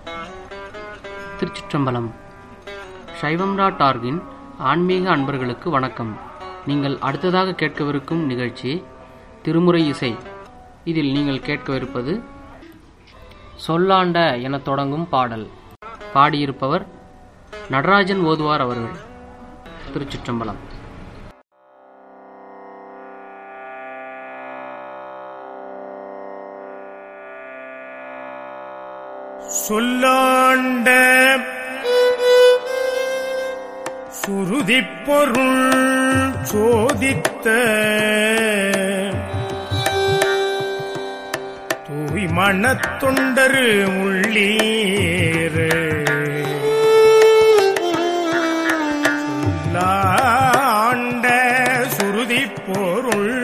திருச்சிற்றம்பலம் சைவம் டாட் ஆர்கின் ஆன்மீக அன்பர்களுக்கு வணக்கம் நீங்கள் அடுத்ததாக கேட்கவிருக்கும் நிகழ்ச்சி திருமுறை இசை இதில் நீங்கள் கேட்கவிருப்பது சொல்லாண்ட எனத் தொடங்கும் பாடல் பாடியிருப்பவர் நடராஜன் ஓதுவார் அவர்கள் திருச்சிற்றம்பலம் சொல்லாண்ட சுருதிப் பொருள் சோதித்த தூய் மனத்தொண்டரு உள்ளீர் சொல்லாண்ட சுருதிப் பொருள்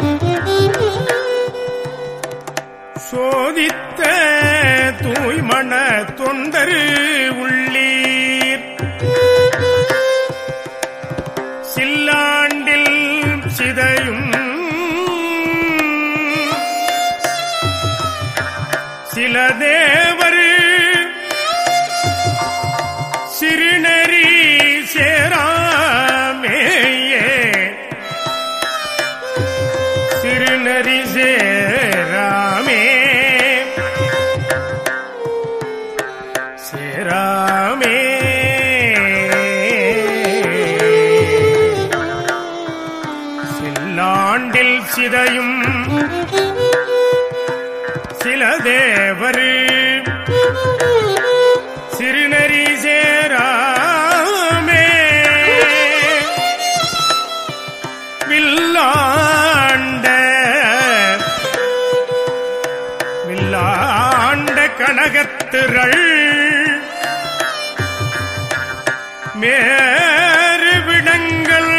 சோதித்த தூய்மண தொண்டரு உள்ளீர் சில்லாண்டில் சிதையும் சில தேவர் சிறுநெறி சேராமேயே சிறுநரி சேராமே சேராமே சில்லாண்டில் சிதையும் சில தேவரு சிறுநரி சேராமே வில்லாண்ட வில்லாண்ட கனகத்திரள் மேறு விடங்கள்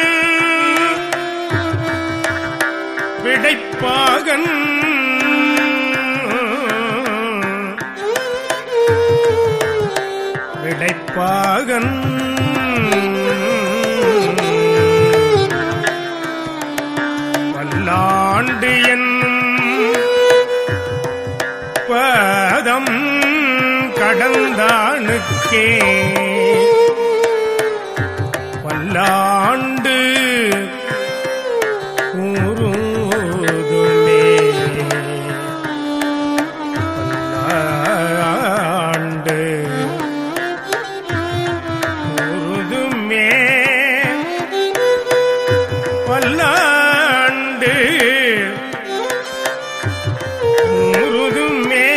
விடைப்பாகன் விடைப்பாகன் பல்லாண்டு என்னும் பதம் கடந்தானுக்கே பல்லாண்டு கூறுதுமே பல்லாண்டு கூறுதுமே பல்லாண்டு முருதுமே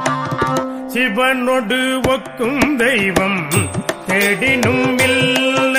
சிவனொடு ஒக்கும் தெய்வம் தேடினும் இல்லை